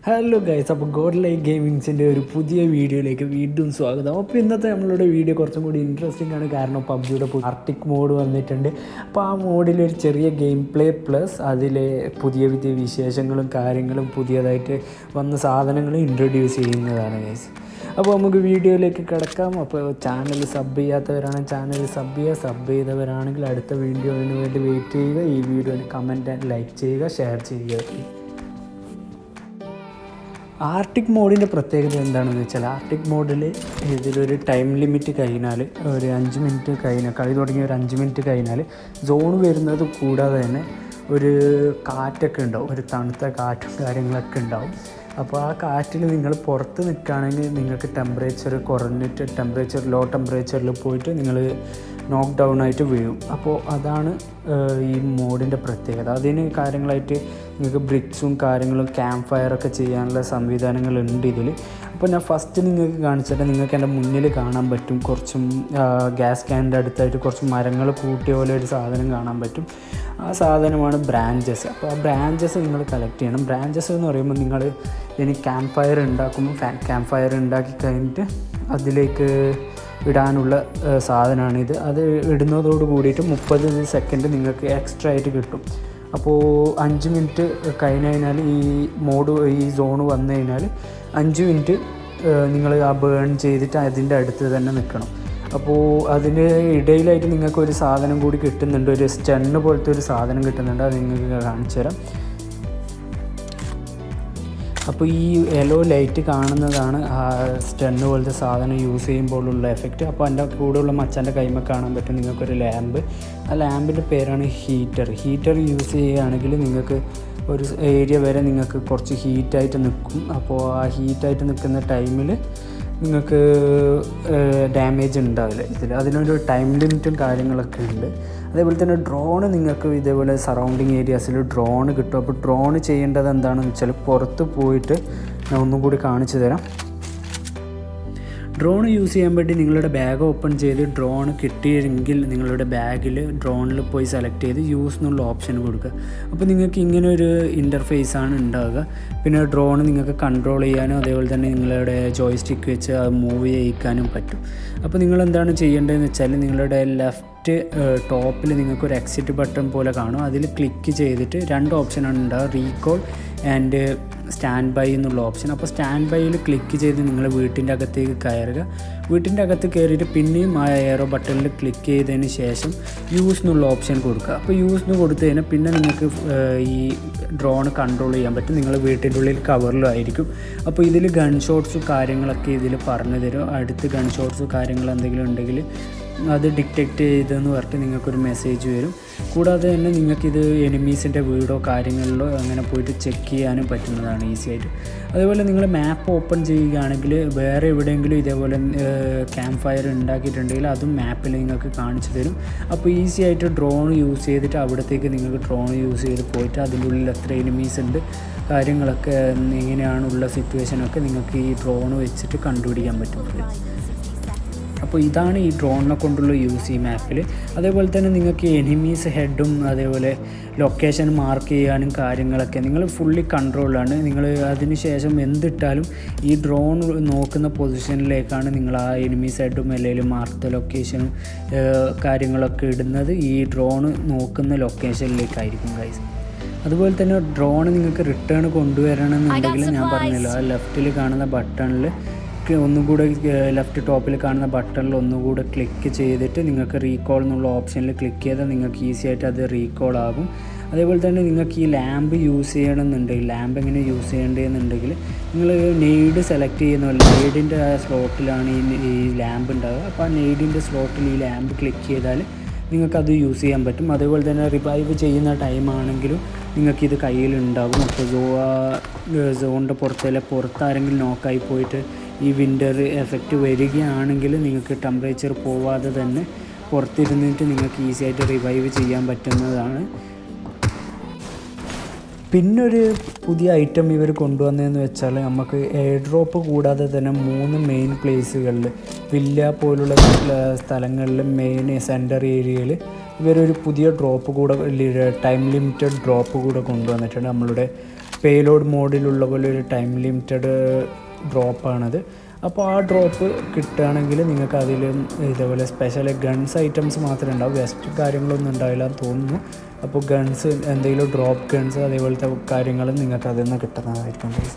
Hello guys അപ്പോൾ god like ഗെയിമിങ്സിൻ്റെ ഒരു പുതിയ വീഡിയോയിലേക്ക് വീണ്ടും സ്വാഗതം അപ്പോൾ ഇന്നത്തെ നമ്മളുടെ വീഡിയോ കുറച്ചും കൂടി ഇൻട്രസ്റ്റിംഗ് ആണ് കാരണം പബ്ജിയുടെ ആർട്ടിക് മോഡ് വന്നിട്ടുണ്ട് അപ്പോൾ ആ മോഡിൽ ഒരു ചെറിയ ഗെയിം പ്ലേ പ്ലസ് അതിലെ പുതിയ പുതിയ വിശേഷങ്ങളും കാര്യങ്ങളും പുതിയതായിട്ട് വന്ന സാധനങ്ങളും ഇൻട്രൊഡ്യൂസ് ചെയ്യുന്നതാണ് ഗൈസ് അപ്പോൾ നമുക്ക് വീഡിയോയിലേക്ക് കിടക്കാം അപ്പോൾ ചാനൽ സബ് ചെയ്യാത്തവരാണ് ചാനൽ സബ് ചെയ്യുക സബ് ചെയ്തവരാണെങ്കിൽ അടുത്ത വീഡിയോവിന് വേണ്ടി വെയിറ്റ് ചെയ്യുക ഈ വീഡിയോന് കമൻറ്റ് ആൻഡ് ലൈക്ക് ചെയ്യുക ഷെയർ ചെയ്യുക ആർട്ടിക് മോഡിൻ്റെ പ്രത്യേകത എന്താണെന്ന് വെച്ചാൽ ആർട്ടിക് മോഡിൽ ഇതിലൊരു ടൈം ലിമിറ്റ് കഴിഞ്ഞാൽ ഒരു അഞ്ച് മിനിറ്റ് കഴിഞ്ഞാൽ കളി തുടങ്ങി ഒരു അഞ്ച് മിനിറ്റ് കഴിഞ്ഞാൽ സോൺ വരുന്നത് കൂടാതെ തന്നെ ഒരു കാറ്റൊക്കെ ഉണ്ടാവും ഒരു തണുത്ത കാറ്റും കാര്യങ്ങളൊക്കെ ഉണ്ടാവും അപ്പോൾ ആ കാറ്റിൽ നിങ്ങൾ പുറത്ത് നിൽക്കുകയാണെങ്കിൽ നിങ്ങൾക്ക് ടെമ്പറേച്ചർ കുറഞ്ഞിട്ട് ടെമ്പറേച്ചർ ലോ ടെമ്പറേച്ചറിൽ പോയിട്ട് നിങ്ങൾ നോക്ക് ഡൗൺ ആയിട്ട് വീഴും അപ്പോൾ അതാണ് ഏഹ്, ഈ മോഡിൻ്റെ പ്രത്യേകത അതിന് കാര്യങ്ങളായിട്ട് നിങ്ങൾക്ക് ബ്രിക്സും കാര്യങ്ങളും ക്യാമ്പ് ഫയറൊക്കെ ചെയ്യാനുള്ള സംവിധാനങ്ങളുണ്ട് ഇതിൽ അപ്പോൾ ഞാൻ ഫസ്റ്റ് നിങ്ങൾക്ക് കാണിച്ചിട്ട് നിങ്ങൾക്ക് എൻ്റെ മുന്നിൽ കാണാൻ പറ്റും കുറച്ചും ഗ്യാസ് ക്യാനിൻ്റെ അടുത്തായിട്ട് കുറച്ച് മരങ്ങൾ കൂട്ടിയ പോലെ ഒരു സാധനം കാണാൻ പറ്റും ആ സാധനമാണ് ബ്രാഞ്ചസ് അപ്പോൾ ആ ബ്രാഞ്ചസ് നിങ്ങൾ കളക്ട് ചെയ്യണം ബ്രാഞ്ചസ് എന്ന് പറയുമ്പോൾ നിങ്ങൾ ഇനി ക്യാമ്പ് ഫയർ ഉണ്ടാക്കുമ്പോൾ ക്യാമ്പ് ഫയർ ഉണ്ടാക്കി കഴിഞ്ഞിട്ട് അതിലേക്ക് ഇടാനുള്ള ഏഹ്, സാധനമാണിത് അത് ഇടുന്നതോട് കൂടിയിട്ട് മുപ്പത് സെക്കൻഡ് നിങ്ങൾക്ക് എക്സ്ട്രാ ആയിട്ട് കിട്ടും അപ്പോൾ അഞ്ച് മിനിറ്റ് കഴിഞ്ഞ് കഴിഞ്ഞാൽ ഈ മോഡ് ഈ സോൺ വന്നു കഴിഞ്ഞാൽ അഞ്ച് മിനിറ്റ് നിങ്ങൾ ആ ബേൺ ചെയ്തിട്ട് അതിൻ്റെ അടുത്ത് തന്നെ നിൽക്കണം അപ്പോൾ അതിന് ഇടയിലായിട്ട് നിങ്ങൾക്ക് ഒരു സാധനം കൂടി കിട്ടുന്നുണ്ട് ഒരു സ്റ്റണ്ണ് പോലത്തെ ഒരു സാധനം കിട്ടുന്നുണ്ട് അത് നിങ്ങൾക്ക് കാണിച്ചു തരാം അപ്പോൾ ഈ യെല്ലോ ലൈറ്റ് കാണുന്നതാണ് ആ സ്റ്റണ്ണ് പോലത്തെ സാധനം യൂസ് ചെയ്യുമ്പോഴുള്ള എഫക്റ്റ് അപ്പോൾ എൻ്റെ കൂടെയുള്ള മച്ചാൻ്റെ കൈമ കാണാൻ പറ്റും നിങ്ങൾക്കൊരു ലാമ്പ് ആ ലാമ്പിൻ്റെ പേരാണ് ഹീറ്റർ ഹീറ്റർ യൂസ് ചെയ്യുകയാണെങ്കിൽ നിങ്ങൾക്ക് ഒരു ഏരിയ വരെ നിങ്ങൾക്ക് കുറച്ച് ഹീറ്റായിട്ട് നിൽക്കും അപ്പോൾ ആ ഹീറ്റായിട്ട് നിൽക്കുന്ന ടൈമിൽ നിങ്ങൾക്ക് ഡാമേജ് ഉണ്ടാവില്ല ഇതിൽ അതിനൊരു ടൈം ലിമിറ്റും കാര്യങ്ങളൊക്കെ ഉണ്ട് അതേപോലെ തന്നെ ഡ്രോണ് നിങ്ങൾക്ക് ഇതേപോലെ സറൗണ്ടിങ് ഏരിയാസിൽ ഡ്രോൺ കിട്ടും അപ്പോൾ ഡ്രോൺ ചെയ്യേണ്ടത് എന്താണെന്ന് വെച്ചാൽ പുറത്ത് പോയിട്ട് ഞാൻ ഒന്നും കൂടി കാണിച്ചു തരാം ഡ്രോൺ യൂസ് ചെയ്യാൻ വേണ്ടി നിങ്ങളുടെ ബാഗ് ഓപ്പൺ ചെയ്ത് ഡ്രോൺ കിട്ടിയെങ്കിൽ നിങ്ങളുടെ ബാഗിൽ ഡ്രോണിൽ പോയി സെലക്ട് ചെയ്ത് യൂസ് എന്നുള്ള ഓപ്ഷൻ കൊടുക്കുക അപ്പോൾ നിങ്ങൾക്ക് ഇങ്ങനെ ഒരു ഇൻ്റർഫേസ് ആണ് ഉണ്ടാവുക പിന്നെ ഡ്രോൺ നിങ്ങൾക്ക് കൺട്രോൾ ചെയ്യാനും അതേപോലെ തന്നെ നിങ്ങളുടെ ജോയ്സ്റ്റിക്ക് വെച്ച് അത് മൂവ് ചെയ്യിക്കാനും പറ്റും അപ്പോൾ നിങ്ങൾ എന്താണ് ചെയ്യേണ്ടതെന്ന് വെച്ചാൽ നിങ്ങളുടെ ലെഫ്റ്റ് ടോപ്പിൽ നിങ്ങൾക്ക് ഒരു എക്സിറ്റ് ബട്ടൺ പോലെ കാണും അതിൽ ക്ലിക്ക് ചെയ്തിട്ട് രണ്ട് ഓപ്ഷനാണ് ഉണ്ടാവുക റീകോൾ ആൻഡ് സ്റ്റാൻഡ് ബൈ എന്നുള്ള ഓപ്ഷൻ അപ്പോൾ സ്റ്റാൻഡ് ബൈയിൽ ക്ലിക്ക് ചെയ്ത് നിങ്ങൾ വീട്ടിൻ്റെ അകത്തേക്ക് കയറുക വീട്ടിൻ്റെ അകത്ത് കയറിയിട്ട് പിന്നെയും ആ എയറോ ബട്ടണിൽ ക്ലിക്ക് ചെയ്തതിന് ശേഷം യൂസ് എന്നുള്ള ഓപ്ഷൻ കൊടുക്കുക അപ്പോൾ യൂസ് എന്ന് കൊടുത്തു കഴിഞ്ഞാൽ പിന്നെ നിങ്ങൾക്ക് ഏഹ്, ഈ ഡ്രോൺ കൺട്രോൾ ചെയ്യാൻ പറ്റും നിങ്ങൾ വീട്ടിൻ്റെ ഉള്ളിൽ കവറിലായിരിക്കും അപ്പോൾ ഇതിൽ ഗൺ ഷോട്ട്സ് കാര്യങ്ങളൊക്കെ ഇതിൽ പറഞ്ഞു തരും അടുത്ത് ഗൺ ഷോട്ട്സ് കാര്യങ്ങൾ എന്തെങ്കിലും ഉണ്ടെങ്കിൽ അത് ഡിറ്റക്റ്റ് ചെയ്തെന്ന് പറഞ്ഞിട്ട് നിങ്ങൾക്കൊരു മെസ്സേജ് വരും കൂടാതെ തന്നെ നിങ്ങൾക്കിത് എനിമീസിൻ്റെ വീടോ കാര്യങ്ങളിലോ അങ്ങനെ പോയിട്ട് ചെക്ക് ചെയ്യാനും പറ്റുന്നതാണ് ഈസി ആയിട്ട് അതേപോലെ നിങ്ങൾ മാപ്പ് ഓപ്പൺ ചെയ്യുകയാണെങ്കിൽ വേറെ എവിടെയെങ്കിലും ഇതേപോലെ ക്യാമ്പ് ഫയർ ഉണ്ടാക്കിയിട്ടുണ്ടെങ്കിൽ അതും മാപ്പിൽ നിങ്ങൾക്ക് കാണിച്ചു തരും അപ്പോൾ ഈസി ആയിട്ട് ഡ്രോൺ യൂസ് ചെയ്തിട്ട് അവിടത്തേക്ക് നിങ്ങൾക്ക് ഡ്രോൺ യൂസ് ചെയ്ത് പോയിട്ട് അതിൻ്റെ ഉള്ളിൽ എത്ര എനിമീസ് ഉണ്ട് കാര്യങ്ങളൊക്കെ എങ്ങനെയാണുള്ള സിറ്റുവേഷനൊക്കെ നിങ്ങൾക്ക് ഈ ഡ്രോൺ വെച്ചിട്ട് കണ്ടുപിടിക്കാൻ പറ്റും അപ്പോൾ ഇതാണ് ഈ ഡ്രോണിനെ കൊണ്ടുള്ള യൂസ് ഈ മാപ്പിൽ അതേപോലെ തന്നെ നിങ്ങൾക്ക് എനിമീസ് ഹെഡും അതേപോലെ ലൊക്കേഷൻ മാർക്ക് ചെയ്യാനും കാര്യങ്ങളൊക്കെ നിങ്ങൾ ഫുള്ളി കൺട്രോളാണ് നിങ്ങൾ അതിന് ശേഷം എന്തിട്ടാലും ഈ ഡ്രോൺ നോക്കുന്ന പൊസിഷനിലേക്കാണ് നിങ്ങൾ ആ എനിമീസ് ഹെഡും അല്ലെങ്കിൽ മാർക്ക് ലൊക്കേഷനും കാര്യങ്ങളൊക്കെ ഇടുന്നത് ഈ ഡ്രോൺ നോക്കുന്ന ലൊക്കേഷനിലേക്കായിരിക്കും ഗൈസ് അതുപോലെ തന്നെ ഡ്രോൺ നിങ്ങൾക്ക് റിട്ടേൺ കൊണ്ടുവരണമെന്നുണ്ടെങ്കിൽ ഞാൻ പറഞ്ഞല്ലോ ആ ലെഫ്റ്റിൽ കാണുന്ന ബട്ടണിൽ ഒന്നും കൂടെ ലെഫ്റ്റ് ടോപ്പിൽ കാണുന്ന ബട്ടണിൽ ഒന്നുകൂടെ ക്ലിക്ക് ചെയ്തിട്ട് നിങ്ങൾക്ക് റീകോൾ എന്നുള്ള ഓപ്ഷനിൽ ക്ലിക്ക് ചെയ്താൽ നിങ്ങൾക്ക് ഈസി ആയിട്ട് അത് റീകോൾ ആകും അതേപോലെ തന്നെ നിങ്ങൾക്ക് ഈ ലാമ്പ് യൂസ് ചെയ്യണമെന്നുണ്ടെങ്കിൽ ലാമ്പ് എങ്ങനെ യൂസ് ചെയ്യേണ്ടതെന്നുണ്ടെങ്കിൽ നിങ്ങൾ നെയ്ഡ് സെലക്ട് ചെയ്യുന്ന പോലെ നെയ്ഡിൻ്റെ സ്ലോട്ടിലാണ് ഈ ഈ ലാമ്പ് ഉണ്ടാവുക അപ്പോൾ ആ നെയ്ഡിൻ്റെ സ്ലോട്ടിൽ ഈ ലാമ്പ് ക്ലിക്ക് ചെയ്താൽ നിങ്ങൾക്കത് യൂസ് ചെയ്യാൻ പറ്റും അതേപോലെ തന്നെ റിവൈവ് ചെയ്യുന്ന ടൈം ആണെങ്കിലും നിങ്ങൾക്കിത് കയ്യിലുണ്ടാകും അപ്പോൾ സോ സോണിൻ്റെ പുറത്തല്ല പുറത്താരെങ്കിലും നോക്കായി പോയിട്ട് ഈ വിൻ്റർ എഫക്റ്റ് വരികയാണെങ്കിൽ നിങ്ങൾക്ക് ടെമ്പറേച്ചർ പോവാതെ തന്നെ പുറത്തിരുന്നിട്ട് നിങ്ങൾക്ക് ഈസി ആയിട്ട് റിവൈവ് ചെയ്യാൻ പറ്റുന്നതാണ് പിന്നൊരു പുതിയ ഐറ്റം ഇവർ കൊണ്ടുവന്നതെന്ന് വെച്ചാൽ നമുക്ക് എയർ ഡ്രോപ്പ് കൂടാതെ തന്നെ മൂന്ന് മെയിൻ പ്ലേസുകളിൽ വില്ല പോലുള്ള സ്ഥല- സ്ഥലങ്ങളിൽ മെയിൻ സെൻറ്റർ ഏരിയയിൽ ഇവരൊരു പുതിയ ഡ്രോപ്പ് കൂടെ ടൈം ലിമിറ്റഡ് ഡ്രോപ്പ് കൂടെ കൊണ്ടുവന്നിട്ടുണ്ട് നമ്മളുടെ പേലോഡ് മോഡിലുള്ള പോലെ ഒരു ടൈം ലിമിറ്റഡ് ഡ്രോപ്പാണത് അപ്പോൾ ആ ഡ്രോപ്പ് കിട്ടുകയാണെങ്കിൽ നിങ്ങൾക്ക് അതിൽ ഇതേപോലെ സ്പെഷ്യൽ ഗൺസ് ഐറ്റംസ് മാത്രമേ ഉണ്ടാവും വെസ്റ്റ് കാര്യങ്ങളൊന്നും ഉണ്ടാവില്ല എന്ന് തോന്നുന്നു അപ്പോൾ ഗൺസ് എന്തെങ്കിലും ഡ്രോപ്പ് ഗൺസ് അതേപോലത്തെ കാര്യങ്ങൾ നിങ്ങൾക്ക് അതിൽ നിന്ന് കിട്ടുന്നതായിരിക്കും guys.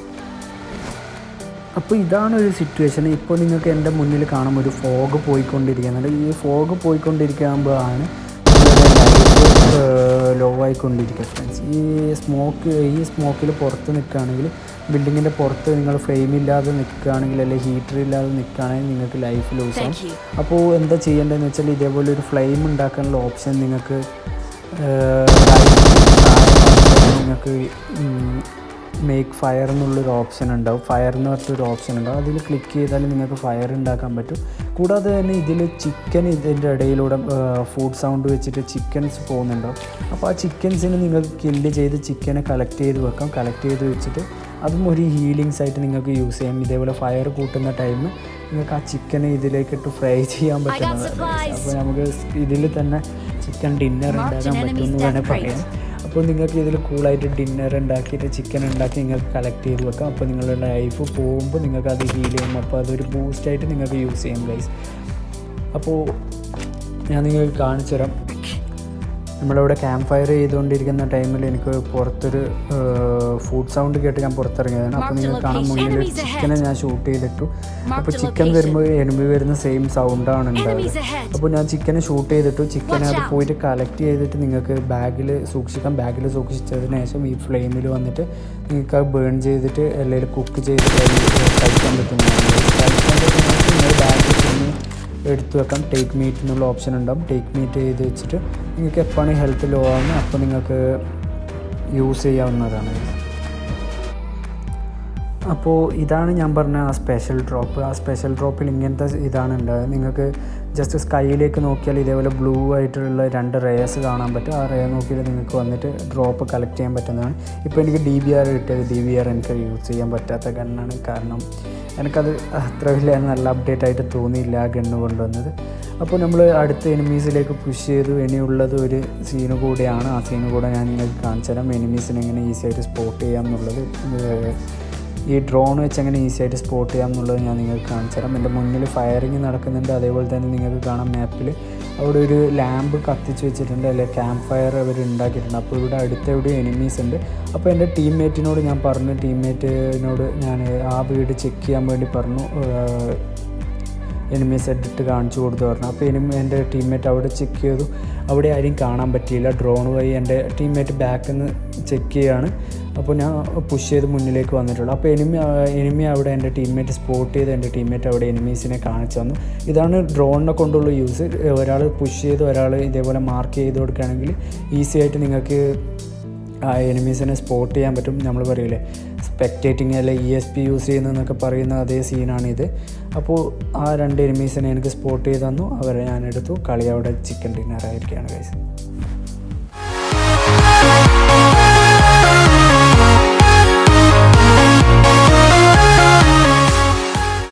അപ്പോൾ ഇതാണ് ഒരു സിറ്റുവേഷൻ ഇപ്പോൾ നിങ്ങൾക്ക് എൻ്റെ മുന്നിൽ കാണാം ഒരു ഫോഗ് പോയിക്കൊണ്ടിരിക്കുന്നുണ്ട് ഈ ഫോഗ് പോയിക്കൊണ്ടിരിക്കുമ്പോഴാണ് ലൈഫ് ലോ ആയിക്കൊണ്ടിരിക്കുക ഫ്രണ്ട്സ് ഈ സ്മോക്ക് ഈ സ്മോക്കിൽ പുറത്ത് നിൽക്കുകയാണെങ്കിൽ ബിൽഡിങ്ങിൻ്റെ പുറത്ത് നിങ്ങൾ ഫ്രെയിം ഇല്ലാതെ നിൽക്കുകയാണെങ്കിൽ അല്ലെങ്കിൽ ഹീറ്റർ ഇല്ലാതെ നിൽക്കുകയാണെങ്കിൽ നിങ്ങൾക്ക് ലൈഫ് ലൂസ് ആവും Thank you. അപ്പോൾ എന്താ ചെയ്യേണ്ടതെന്ന് വെച്ചാൽ ഇതേപോലെ ഒരു ഫ്ലെയിം ഉണ്ടാക്കാനുള്ള ഓപ്ഷൻ നിങ്ങൾക്ക് നിങ്ങൾക്ക് മേക്ക് ഫയർ എന്നുള്ളൊരു ഓപ്ഷൻ ഉണ്ടാവും ഫയർ എന്ന് പറഞ്ഞൊരു ഓപ്ഷൻ ഉണ്ടാവും അതിൽ ക്ലിക്ക് ചെയ്താൽ നിങ്ങൾക്ക് ഫയർ ഉണ്ടാക്കാൻ പറ്റും കൂടാതെ തന്നെ ഇതിൽ ചിക്കൻ ഇതിൻ്റെ ഇടയിലൂടെ ഫുഡ് സൗണ്ട് വെച്ചിട്ട് ചിക്കൻസ് പോകുന്നുണ്ടാവും അപ്പോൾ ആ ചിക്കൻസിന് നിങ്ങൾക്ക് കില്ല് ചെയ്ത് ചിക്കനെ കളക്ട് ചെയ്ത് വെക്കാം കളക്ട് ചെയ്ത് വെച്ചിട്ട് അതും ഒരു ഹീലിങ്സ് ആയിട്ട് നിങ്ങൾക്ക് യൂസ് ചെയ്യാം ഇതേപോലെ ഫയർ കൂട്ടുന്ന ടൈം നിങ്ങൾക്ക് ആ ചിക്കനെ ഇതിലേക്കിട്ട് ഫ്രൈ ചെയ്യാൻ പറ്റുന്നതാണ് supplies. അപ്പോൾ നമുക്ക് ഇതിൽ തന്നെ ചിക്കൻ ഡിന്നർ Marked ഉണ്ടാക്കാൻ an പറ്റുമെന്ന് enemy's വേണേൽ death പറയാം അപ്പോൾ നിങ്ങൾക്ക് ഇതിൽ കൂളായിട്ട് ഡിന്നർ ഉണ്ടാക്കിയിട്ട് ചിക്കൻ ഉണ്ടാക്കി നിങ്ങൾക്ക് കളക്ട് ചെയ്ത് വെക്കാം അപ്പോൾ നിങ്ങളുടെ ലൈഫ് പോകുമ്പോൾ നിങ്ങൾക്ക് അത് ഹീൽ ചെയ്യും അപ്പോൾ അതൊരു ബൂസ്റ്റായിട്ട് നിങ്ങൾക്ക് യൂസ് ചെയ്യാം ഗൈസ് അപ്പോൾ ഞാൻ നിങ്ങൾക്ക് കാണിച്ചു തരാം നമ്മളിവിടെ ക്യാമ്പ് ഫയർ ചെയ്തുകൊണ്ടിരിക്കുന്ന ടൈമിൽ എനിക്ക് പുറത്തൊരു ഫുഡ് സൗണ്ട് കേട്ട് ഞാൻ പുറത്തിറങ്ങിയതാണ് അപ്പോൾ Marked a നിങ്ങൾക്ക് കാണാൻ location. മുന്നിൽ Enemies ahead. ചിക്കനെ ഞാൻ ഷൂട്ട് ചെയ്തിട്ടു അപ്പോൾ a ചിക്കൻ location. വരുമ്പോൾ എനിമി വരുന്ന സെയിം സൗണ്ടാണ് Enemies ഉണ്ടാവുക ahead. അപ്പോൾ ഞാൻ ചിക്കനെ ഷൂട്ട് ചെയ്തിട്ടു ചിക്കനെ Watch അത് out. പോയിട്ട് കളക്ട് ചെയ്തിട്ട് നിങ്ങൾക്ക് ബാഗിൽ സൂക്ഷിക്കാം ബാഗിൽ സൂക്ഷിച്ചതിന് ശേഷം ഈ ഫ്ലെയിമിൽ വന്നിട്ട് നിങ്ങൾക്ക് അത് ബേൺ ചെയ്തിട്ട് അല്ലെങ്കിൽ കുക്ക് ചെയ്ത് കഴിക്കാൻ പറ്റുന്നതാണ് കഴിക്കാൻ പറ്റുന്നത് നിങ്ങൾ ബാഗിൽ പിന്നെ എടുത്തു വെക്കാം ടേക്ക് മീറ്റ് എന്നുള്ള ഓപ്ഷൻ ഉണ്ടാവും ടേക്ക് മീറ്റ് ചെയ്ത് വെച്ചിട്ട് നിങ്ങൾക്ക് എപ്പോഴാണ് ഹെൽത്ത് ലോ ആവുന്നത് അപ്പോൾ നിങ്ങൾക്ക് യൂസ് ചെയ്യാവുന്നതാണ് അപ്പോൾ ഇതാണ് ഞാൻ പറഞ്ഞ ആ സ്പെഷ്യൽ ഡ്രോപ്പ് ആ സ്പെഷ്യൽ ഡ്രോപ്പിൽ ഇങ്ങനത്തെ ഇതാണ് ഉണ്ടായത് നിങ്ങൾക്ക് ജസ്റ്റ് സ്കൈയിലേക്ക് നോക്കിയാൽ ഇതേപോലെ ബ്ലൂ ആയിട്ടുള്ള രണ്ട് റേസ് കാണാൻ പറ്റും ആ റേ നോക്കിയാൽ നിങ്ങൾക്ക് വന്നിട്ട് ഡ്രോപ്പ് കളക്ട് ചെയ്യാൻ പറ്റുന്നതാണ് ഇപ്പോൾ എനിക്ക് ഡി ബി ആർ കിട്ടിയത് ഡി ബി ആർ എനിക്ക് യൂസ് ചെയ്യാൻ പറ്റാത്ത ഗണ്ണാണ് കാരണം എനിക്കത് അത്ര വലിയ നല്ല അപ്ഡേറ്റ് ആയിട്ട് തോന്നിയില്ല ആ ഗണ്ണ് കൊണ്ടുവന്നത് അപ്പോൾ നമ്മൾ അടുത്ത എനിമീസിലേക്ക് പുഷ് ചെയ്തു ഇനിയുള്ളത് ഒരു സീന് കൂടിയാണ് ആ സീന് കൂടെ ഞാൻ നിങ്ങൾക്ക് കാണിച്ചു തരാം എനിമീസിനെ എങ്ങനെ ഈസി ആയിട്ട് സ്പോട്ട് ചെയ്യാം എന്നുള്ളത് ഏഹ്, ഈ ഡ്രോൺ വെച്ച് എങ്ങനെ ഈസി ആയിട്ട് സ്പോട്ട് ചെയ്യാം എന്നുള്ളത് ഞാൻ നിങ്ങൾക്ക് കാണിച്ചു തരാം എൻ്റെ മുന്നിൽ ഫയറിങ് നടക്കുന്നുണ്ട് അതേപോലെ തന്നെ നിങ്ങൾക്ക് കാണാം മാപ്പിൽ അവിടെ ഒരു ലാമ്പ് കത്തിച്ച് വെച്ചിട്ടുണ്ട് അല്ലെങ്കിൽ ക്യാമ്പ് ഫയർ അവർ ഉണ്ടാക്കിയിട്ടുണ്ട് അപ്പോൾ ഇവിടെ അടുത്ത് എവിടെ എനിമീസ് ഉണ്ട് അപ്പോൾ എൻ്റെ ടീംമേറ്റിനോട് ഞാൻ പറഞ്ഞു ടീംമേറ്റിനോട് ഞാൻ ആ വീട് ചെക്ക് ചെയ്യാൻ വേണ്ടി പറഞ്ഞു ഏഹ്, എനിമീസ് എടുത്തിട്ട് കാണിച്ചു കൊടുത്തു പറഞ്ഞു അപ്പോൾ എനിമി എൻ്റെ ടീംമേറ്റ് അവിടെ ചെക്ക് ചെയ്തു അവിടെ ആരും കാണാൻ പറ്റിയില്ല ഡ്രോൺ വഴി എൻ്റെ ടീംമേറ്റ് ബാക്കിൽ നിന്ന് ചെക്ക് ചെയ്യാണ് അപ്പോൾ ഞാൻ പുഷ് ചെയ്ത് മുന്നിലേക്ക് വന്നിട്ടുള്ളൂ അപ്പോൾ എനിമി എനിമി അവിടെ എൻ്റെ ടീംമേറ്റ് സ്പോട്ട് ചെയ്ത് എൻ്റെ ടീംമേറ്റ് അവിടെ എനിമീസിനെ കാണിച്ചു തന്നു ഇതാണ് ഡ്രോണിനെ കൊണ്ടുള്ള യൂസ് ഒരാൾ പുഷ് ചെയ്ത് ഒരാൾ ഇതേപോലെ മാർക്ക് ചെയ്ത് കൊടുക്കുകയാണെങ്കിൽ ഈസി ആയിട്ട് നിങ്ങൾക്ക് ആ എനിമീസിനെ സ്പോട്ട് ചെയ്യാൻ പറ്റും നമ്മൾ പറയില്ലേ സ്പെക്ടേറ്റിംഗ് അല്ലെ ഇ എസ് പി യൂസ് ചെയ്യുന്നതെന്നൊക്കെ പറയുന്ന അതേ സീനാണിത് അപ്പോൾ ആ രണ്ട് എനിമീസിനെ എനിക്ക് സ്പോട്ട് ചെയ്ത് തന്നു അവരെ ഞാൻ എടുത്തു കളി അവിടെ ചിക്കൻ ഡിന്നർ ആയിരിക്കുകയാണ് കൈസ്